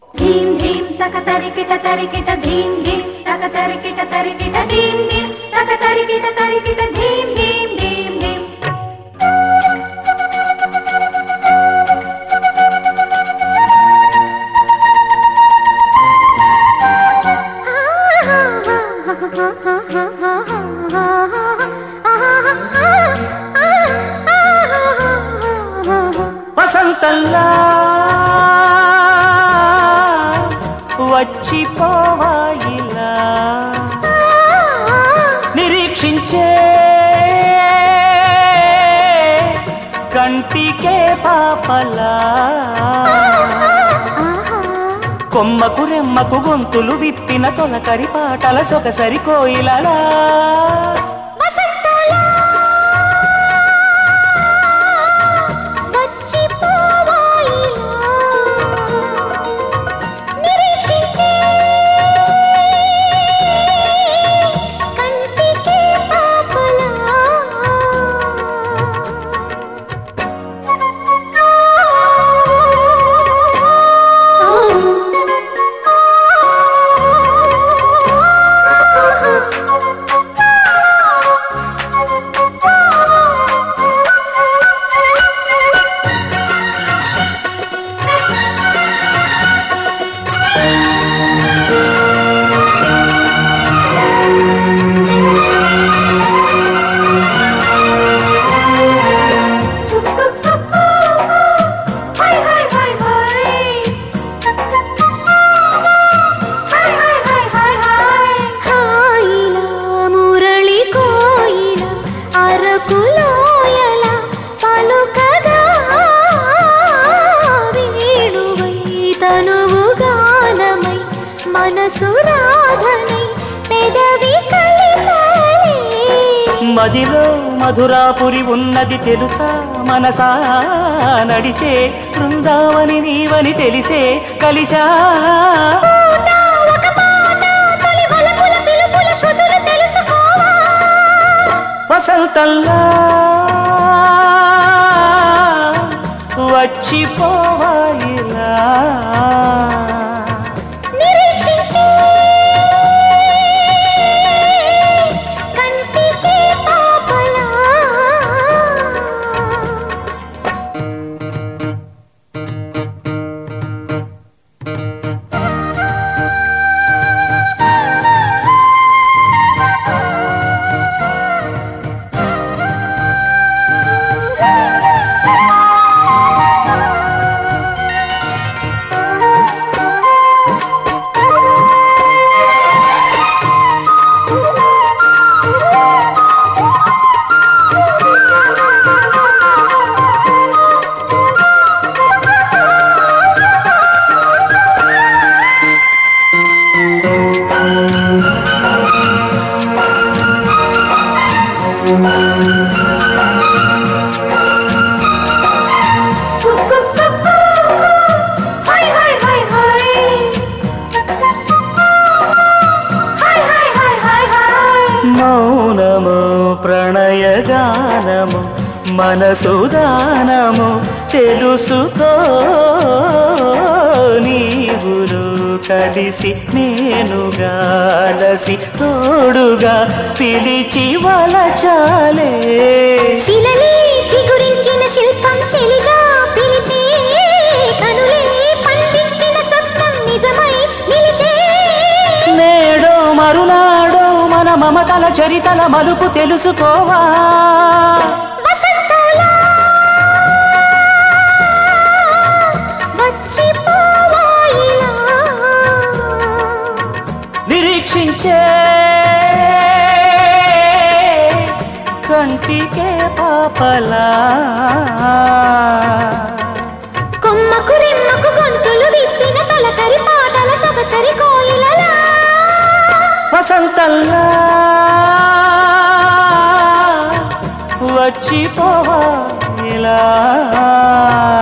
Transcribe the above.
ధీం ధీం తక తరికిట తరికిట ధీం ధీం తక తరికిట తరికిట ధీం ధీం తక తరికిట తరికిట ధీం ధీం ధీం ధీం వసంతంలా వచ్చిపోవాయిలా నిరీక్షించే కంటికే పాపలా కొమ్మకు రెమ్మకు గొంతులు విప్పిన తొలకరి పాటల సొగసరి కోయిలలా హై హై హై హై హై హై హై హై హై హాయిలా మురళి కోయిల అరకులోయల పలుకగా వేణువై తనువు గానమై మనసు రాధనై పెదవి కలిపాలే మదిలో మధురాపురి ఉన్నది తెలుసా మనసా నడిచే బృందావని నీవని తెలిసే కలిసా ఒక పాట తొలి వలపుల పిలుపుల శృతులు తెలుసుకోవా వసంతంలా వచ్చిపోవాయిలా నిరీక్షించి కంటికి పాపలా హై హై హై హై హై హై హై హై హై మౌనము ప్రణయగానము మనసుదానము తెలుసుకో నీవులు కలిసి నేనుగాలసి తోడుగా పిలిచి వలచాలే శిలలే చిగురించిన శిల్పం చెలిగా పిలిచే కనులే పండించిన స్వప్నం నిజమై నిలిచే నేడో మరునాడో మన మమతల చరితల మలుపు తెలుసుకోవా వసంతాల వచ్చిపోవాయిలా నిరీక్షించే కంటికే పాపలా కొమ్మకు రెమ్మకు గొంతులు విప్పిన తలకరి పాటల సొగసరి కోయిలలా వసంతల్లా వచ్చిపోవా ఇలా